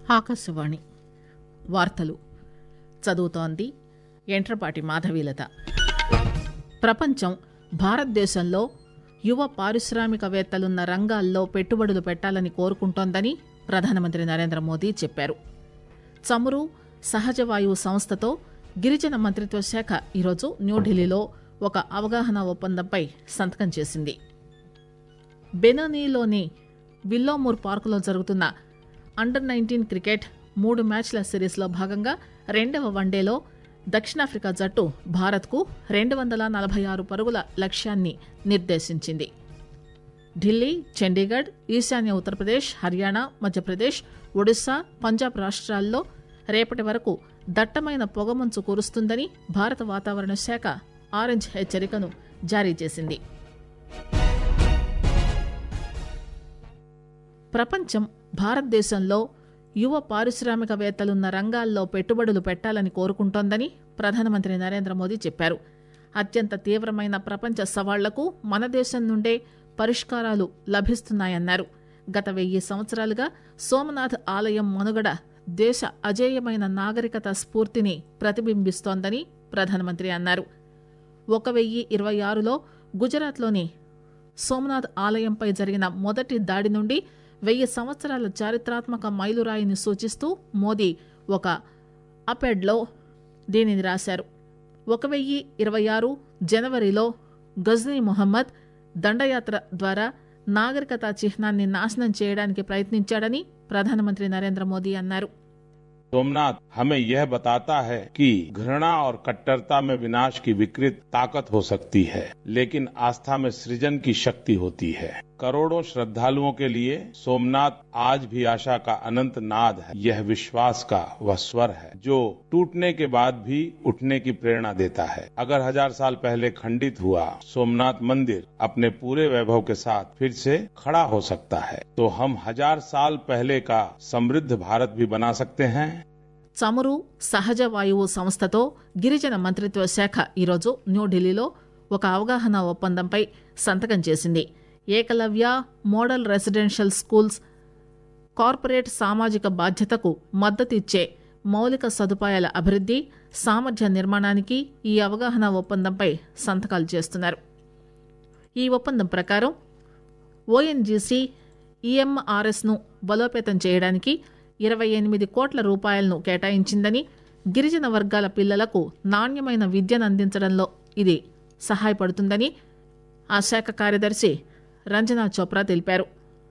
ఆకాశవాణి వార్తలు చదువుతోంది ఎంట్రపాటి మాధవీలత ప్రపంచం భారతదేశంలో యువ పారిశ్రామికవేత్తలున్న రంగాల్లో పెట్టుబడులు పెట్టాలని కోరుకుంటోందని ప్రధానమంత్రి నరేంద్ర మోదీ చెప్పారు చమురు సహజ వాయువు సంస్థతో గిరిజన మంత్రిత్వ శాఖ ఈరోజు న్యూఢిల్లీలో ఒక అవగాహన ఒప్పందంపై సంతకం చేసింది బెనానీలోని విల్లోమూర్ పార్కులో జరుగుతున్న అండర్ నైన్టీన్ క్రికెట్ మూడు మ్యాచ్ల సిరీస్లో భాగంగా రెండవ వన్డేలో దక్షిణాఫ్రికా జట్టు భారత్కు రెండు వందల నలభై ఆరు పరుగుల లక్ష్యాన్ని నిర్దేశించింది ఢిల్లీ చండీగఢ్ ఈశాన్య ఉత్తరప్రదేశ్ హర్యానా మధ్యప్రదేశ్ ఒడిశా పంజాబ్ రాష్ట్రాల్లో రేపటి వరకు దట్టమైన పొగమంచు కురుస్తుందని భారత వాతావరణ శాఖ ఆరెంజ్ హెచ్చరికను జారీ చేసింది ప్రపంచం భారతదేశంలో యువ పారిశ్రామికవేత్తలున్న రంగాల్లో పెట్టుబడులు పెట్టాలని కోరుకుంటోందని ప్రధానమంత్రి నరేంద్ర మోదీ చెప్పారు అత్యంత తీవ్రమైన ప్రపంచ సవాళ్లకు మన దేశం నుండే పరిష్కారాలు లభిస్తున్నాయన్నారు గత వెయ్యి సంవత్సరాలుగా సోమనాథ్ ఆలయం మనుగడ దేశ అజేయమైన నాగరికత స్ఫూర్తిని ప్రతిబింబిస్తోందని ప్రధానమంత్రి అన్నారు ఒక వెయ్యి ఇరవై ఆరులో గుజరాత్లోని సోమనాథ్ ఆలయంపై జరిగిన మొదటి దాడి నుండి వెయ్యి సంవత్సరాల చారిత్రాత్మక మైలురాయిని సూచిస్తూ మోదీ ఒక అపెడ్లో దీనిని రాశారు ఒక వెయ్యి ఇరవై ఆరు జనవరిలో గజ్నీ మొహమ్మద్ దండయాత్ర ద్వారా నాగరికత చిహ్నాన్ని నాశనం చేయడానికి ప్రయత్నించాడని ప్రధానమంత్రి నరేంద్ర మోదీ అన్నారు सोमनाथ हमें यह बताता है कि घृणा और कट्टरता में विनाश की विकृत ताकत हो सकती है लेकिन आस्था में सृजन की शक्ति होती है करोड़ों श्रद्धालुओं के लिए सोमनाथ आज भी आशा का अनंत नाद है यह विश्वास का वह स्वर है जो टूटने के बाद भी उठने की प्रेरणा देता है अगर हजार साल पहले खंडित हुआ सोमनाथ मंदिर अपने पूरे वैभव के साथ फिर से खड़ा हो सकता है तो हम हजार साल पहले का समृद्ध भारत भी बना सकते हैं చమురు సహజ వాయువు సంస్థతో గిరిజన మంత్రిత్వ శాఖ ఈరోజు న్యూఢిల్లీలో ఒక అవగాహన ఒప్పందంపై సంతకం చేసింది Ekalavya model residential schools corporate సామాజిక బాధ్యతకు మద్దతిచ్చే మౌలిక సదుపాయాల అభివృద్ది సామర్థ్య నిర్మాణానికి ఈ అవగాహన ఒప్పందంపై సంతకాలు చేస్తున్నారు ఈ ఒప్పందం ప్రకారం ఓఎన్జీసీ ఈఎంఆర్ఎస్ను బలోపేతం చేయడానికి ఇరవై ఎనిమిది కోట్ల రూపాయలను కేటాయించిందని గిరిజన వర్గాల పిల్లలకు నాణ్యమైన విద్యను అందించడంలో ఇది సహాయపడుతుందని ఆ శాఖ కార్యదర్శి రంజనా చోప్రా తెలిపారు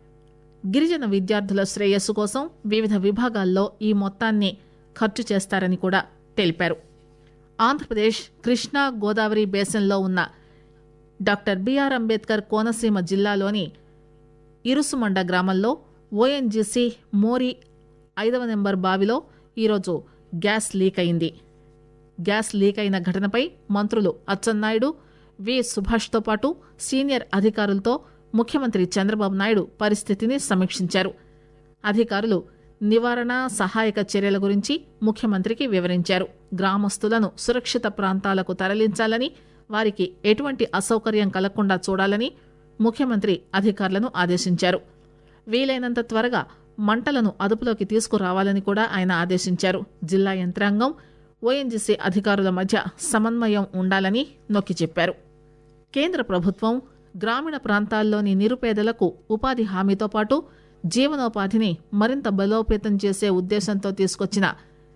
గిరిజన విద్యార్థుల శ్రేయస్సు కోసం వివిధ విభాగాల్లో ఈ మొత్తాన్ని ఖర్చు చేస్తారని కూడా తెలిపారు ఆంధ్రప్రదేశ్ కృష్ణా గోదావరి బేసిన్లో ఉన్న డాక్టర్ బిఆర్ అంబేద్కర్ కోనసీమ జిల్లాలోని ఇరుసుమండ గ్రామంలో ఓఎన్జీసీ మోరీ ఐదవ నెంబర్ బావిలో ఈరోజు గ్యాస్ లీక్ అయింది గ్యాస్ లీక్ అయిన ఘటనపై మంత్రులు అచ్చెన్నాయుడు వి సుభాష్తో పాటు సీనియర్ అధికారులతో ముఖ్యమంత్రి చంద్రబాబు నాయుడు పరిస్థితిని సమీక్షించారు అధికారులు నివారణ సహాయక చర్యల గురించి ముఖ్యమంత్రికి వివరించారు గ్రామస్తులను సురక్షిత ప్రాంతాలకు తరలించాలని వారికి ఎటువంటి అసౌకర్యం కలగకుండా చూడాలని ముఖ్యమంత్రి అధికారులను ఆదేశించారు వీలైనంత త్వరగా మంటలను అదుపులోకి తీసుకురావాలని కూడా ఆయన ఆదేశించారు జిల్లా యంత్రాంగం ఓఎన్జీసీ అధికారుల మధ్య సమన్వయం ఉండాలని నొక్కి చెప్పారు కేంద్ర ప్రభుత్వం గ్రామీణ ప్రాంతాల్లోని నిరుపేదలకు ఉపాధి హామీతో పాటు జీవనోపాధిని మరింత బలోపేతం చేసే ఉద్దేశంతో తీసుకొచ్చిన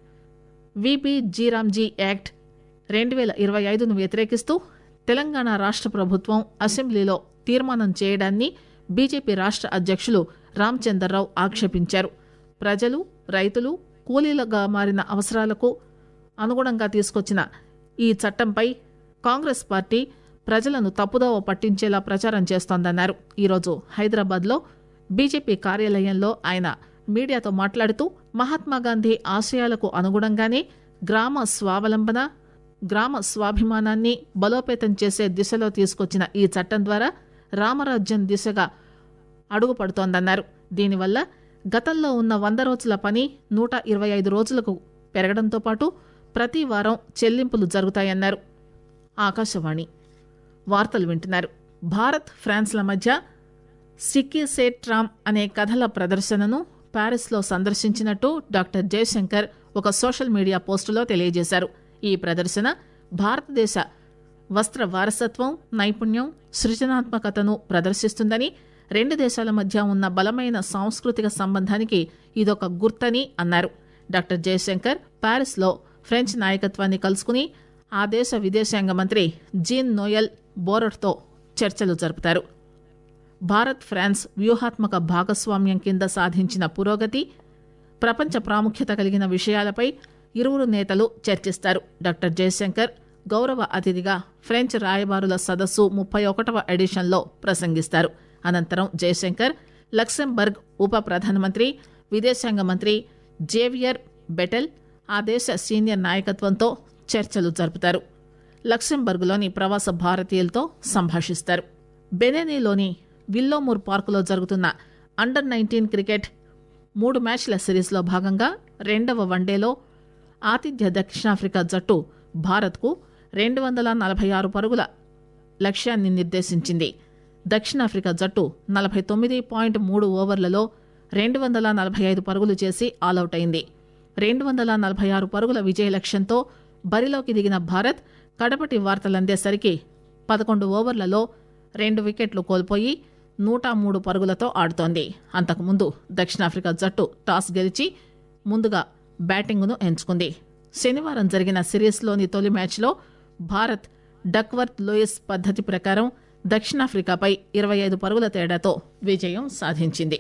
విపి జీరామ్జీ యాక్ట్ రెండు వేల ఇరవై ఐదును వ్యతిరేకిస్తూ తెలంగాణ రాష్ట్ర ప్రభుత్వం అసెంబ్లీలో తీర్మానం చేయడాన్ని బీజేపీ రాష్ట్ర అధ్యక్షులు రామచందర్రావు ఆక్షేపించారు ప్రజలు రైతులు కూలీలుగా మారిన అవసరాలకు అనుగుణంగా తీసుకొచ్చిన ఈ చట్టంపై కాంగ్రెస్ పార్టీ ప్రజలను తప్పుదోవ పట్టించేలా ప్రచారం చేస్తోందన్నారు ఈరోజు హైదరాబాద్లో బీజేపీ కార్యాలయంలో ఆయన మీడియాతో మాట్లాడుతూ మహాత్మాగాంధీ ఆశయాలకు అనుగుణంగానే గ్రామ స్వావలంబన గ్రామ స్వాభిమానాన్ని బలోపేతం చేసే దిశలో తీసుకొచ్చిన ఈ చట్టం ద్వారా రామరాజ్యం దిశగా అడుగుపడుతోందన్నారు దీనివల్ల గతంలో ఉన్న వంద రోజుల పని నూట ఇరవై ఐదు రోజులకు పెరగడంతో పాటు ప్రతి వారం చెల్లింపులు జరుగుతాయన్నారు ఆకాశవాణి వార్తలు వింటున్నారు భారత్ ఫ్రాన్స్ల మధ్య సిక్కి సేట్ ట్రామ్ అనే కథల ప్రదర్శనను ప్యారిస్ లో సందర్శించినట్టు డాక్టర్ జయశంకర్ ఒక సోషల్ మీడియా పోస్టులో తెలియజేశారు ఈ ప్రదర్శన భారతదేశ వస్త్ర వారసత్వం నైపుణ్యం సృజనాత్మకతను ప్రదర్శిస్తుందని రెండు దేశాల మధ్య ఉన్న బలమైన సాంస్కృతిక సంబంధానికి ఇదొక గుర్తని అన్నారు డాక్టర్ జయశంకర్ ప్యారిస్ లో ఫ్రెంచ్ నాయకత్వాన్ని కలుసుకుని ఆ దేశ విదేశాంగ మంత్రి జీన్ నోయల్ బోరట్తో చర్చలు జరుపుతారు భారత్ ఫ్రాన్స్ వ్యూహాత్మక భాగస్వామ్యం కింద సాధించిన పురోగతి ప్రపంచ ప్రాముఖ్యత కలిగిన విషయాలపై ఇరువురు నేతలు చర్చిస్తారు డాక్టర్ జయశంకర్ గౌరవ అతిథిగా ఫ్రెంచ్ రాయబారుల సదస్సు ముప్పై ఒకటవ ఎడిషన్లో ప్రసంగిస్తారు అనంతరం జయశంకర్ లక్సెంబర్గ్ ఉప ప్రధానమంత్రి విదేశాంగ మంత్రి జేవియర్ బెటెల్ ఆ దేశ సీనియర్ నాయకత్వంతో చర్చలు జరుపుతారు లక్సెంబర్గ్లోని ప్రవాస భారతీయులతో సంభాషిస్తారు బెనెనీలోని విల్లోమూర్ పార్కులో జరుగుతున్న అండర్ నైన్టీన్ క్రికెట్ మూడు మ్యాచ్ల సిరీస్లో భాగంగా రెండవ వన్డేలో ఆతిథ్య దక్షిణాఫ్రికా జట్టు భారత్కు రెండు వందల నలభై ఆరు పరుగుల లక్ష్యాన్ని నిర్దేశించింది దక్షిణాఫ్రికా జట్టు నలభై తొమ్మిది పాయింట్ మూడు ఓవర్లలో రెండు వందల నలభై ఐదు పరుగులు చేసి ఆలౌట్ అయింది రెండు వందల నలభై ఆరు పరుగుల విజయ లక్ష్యంతో బరిలోకి దిగిన భారత్ కడపటి వార్తలందేసరికి పదకొండు ఓవర్లలో రెండు వికెట్లు కోల్పోయి నూట మూడు పరుగులతో ఆడుతోంది అంతకుముందు దక్షిణాఫ్రికా జట్టు టాస్ గెలిచి ముందుగా బ్యాటింగ్ను ఎంచుకుంది శనివారం జరిగిన సిరీస్లోని తొలి మ్యాచ్లో భారత్ డక్వర్త్ లూయిస్ పద్దతి ప్రకారం దక్షిణాఫ్రికాపై ఇరవై ఐదు పరుగుల తేడాతో విజయం సాధించింది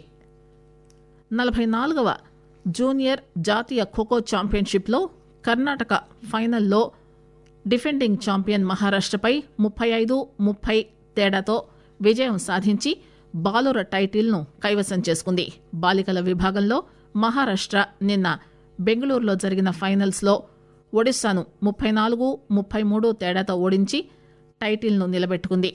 నలభై నాలుగవ జూనియర్ జాతీయ ఖోఖో ఛాంపియన్షిప్లో కర్ణాటక ఫైనల్లో డిఫెండింగ్ ఛాంపియన్ మహారాష్టపై ముప్పై ఐదు ముప్పై తేడాతో విజయం సాధించి బాలుర టైటిల్ను కైవసం చేసుకుంది బాలికల విభాగంలో మహారాష్ట్ర నిన్న బెంగళూరులో జరిగిన ఫైనల్స్లో ఒడిశాను ముప్పై నాలుగు ముప్పై మూడు తేడాతో ఓడించి టైటిల్ను నిలబెట్టుకుంది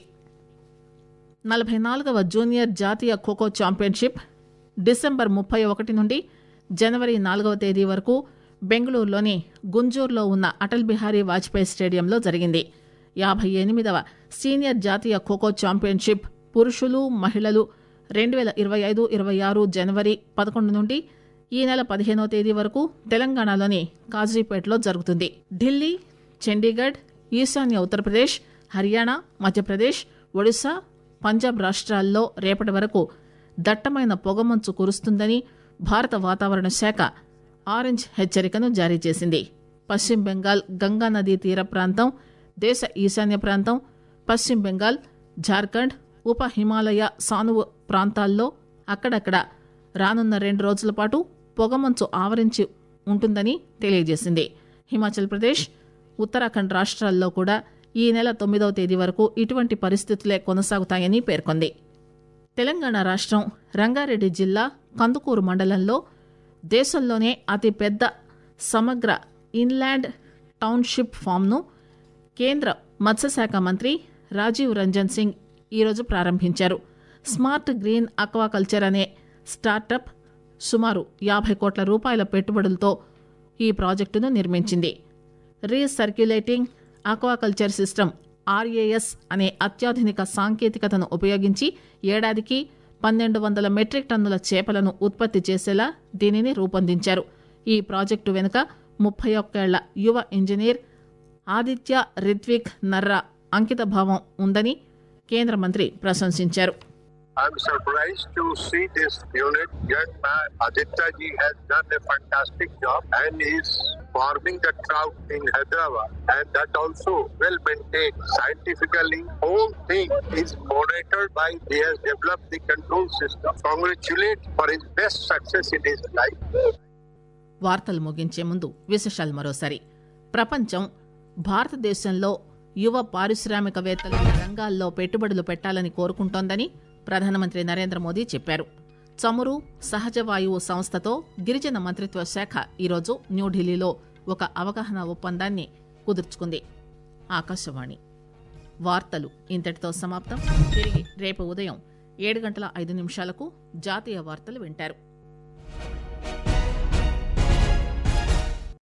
నలభై నాలుగవ జూనియర్ జాతీయ ఖోఖో ఛాంపియన్షిప్ డిసెంబర్ ముప్పై ఒకటి నుండి జనవరి నాలుగవ తేదీ వరకు బెంగళూరులోని గుంజూరులో ఉన్న అటల్ బిహారీ వాజ్పేయి స్టేడియంలో జరిగింది యాభై ఎనిమిదవ సీనియర్ జాతీయ ఖోఖో ఛాంపియన్షిప్ పురుషులు మహిళలు రెండు వేల ఇరవై ఐదు ఇరవై ఆరు జనవరి పదకొండు నుండి ఈ నెల పదిహేనో తేదీ వరకు తెలంగాణలోని కాజీపేటలో జరుగుతుంది ఢిల్లీ చండీగఢ్ ఈశాన్య ఉత్తరప్రదేశ్ హర్యానా మధ్యప్రదేశ్ ఒడిశా పంజాబ్ రాష్ట్రాల్లో రేపటి వరకు దట్టమైన పొగమంచు కురుస్తుందని భారత వాతావరణ శాఖ ఆరెంజ్ హెచ్చరికను జారీ చేసింది పశ్చిమ బెంగాల్ గంగా నదీ తీర ప్రాంతం దేశ ఈశాన్య ప్రాంతం పశ్చిమ బెంగాల్ జార్ఖండ్ ఉప హిమాలయ సానువు ప్రాంతాల్లో అక్కడక్కడ రానున్న రెండు రోజుల పాటు పొగమంచు ఆవరించి ఉంటుందని తెలియజేసింది హిమాచల్ ప్రదేశ్ ఉత్తరాఖండ్ రాష్ట్రాల్లో కూడా ఈ నెల తొమ్మిదవ తేదీ వరకు ఇటువంటి పరిస్థితులే కొనసాగుతాయని పేర్కొంది తెలంగాణ రాష్ట్రం రంగారెడ్డి జిల్లా కందుకూరు మండలంలో దేశంలోనే అతిపెద్ద సమగ్ర ఇన్లాండ్ టౌన్షిప్ ఫామ్ను కేంద్ర మత్స్యశాఖ మంత్రి రాజీవ్ రంజన్ సింగ్ ఈరోజు ప్రారంభించారు స్మార్ట్ గ్రీన్ అక్వాకల్చర్ అనే స్టార్టప్ సుమారు యాభై కోట్ల రూపాయల పెట్టుబడులతో ఈ ప్రాజెక్టును నిర్మించింది రీసర్క్యులేటింగ్ ఆక్వాకల్చర్ సిస్టమ్ ఆర్ఏఎస్ అనే అత్యాధునిక సాంకేతికతను ఉపయోగించి ఏడాదికి పన్నెండు వందల మెట్రిక్ టన్నుల చేపలను ఉత్పత్తి చేసేలా దీనిని రూపొందించారు ఈ ప్రాజెక్టు వెనుక ముప్పై ఒక్కేళ్ల యువ ఇంజనీర్ ఆదిత్య రిత్విక్ నర్రా అంకితభావం ఉందని కేంద్ర మంత్రి ప్రశంసించారు I'm surprised to see this unit. Young man Aditya ji has done a fantastic job and is farming the trout in Hyderabad and that also well maintained scientifically. Whole thing is monitored by he has developed the control system. Congratulate for his best success in his life. వార్తలు ముగించే ముందు విశేషాలు మరోసారి ప్రపంచం భారతదేశంలో యువ పారిశ్రామికవేత్తలు ఈ రంగాల్లో పెట్టుబడులు పెట్టాలని కోరుకుంటోందని ప్రధానమంత్రి నరేంద్ర మోదీ చెప్పారు చమురు సహజ వాయువు సంస్థతో గిరిజన మంత్రిత్వ శాఖ ఈరోజు న్యూఢిల్లీలో ఒక అవగాహన ఒప్పందాన్ని కుదుర్చుకుంది ఆకాశవాణి వార్తలు ఇంతటితో సమాప్తం తిరిగి రేపు ఉదయం ఏడు గంటల ఐదు నిమిషాలకు జాతీయ వార్తలు వింటారు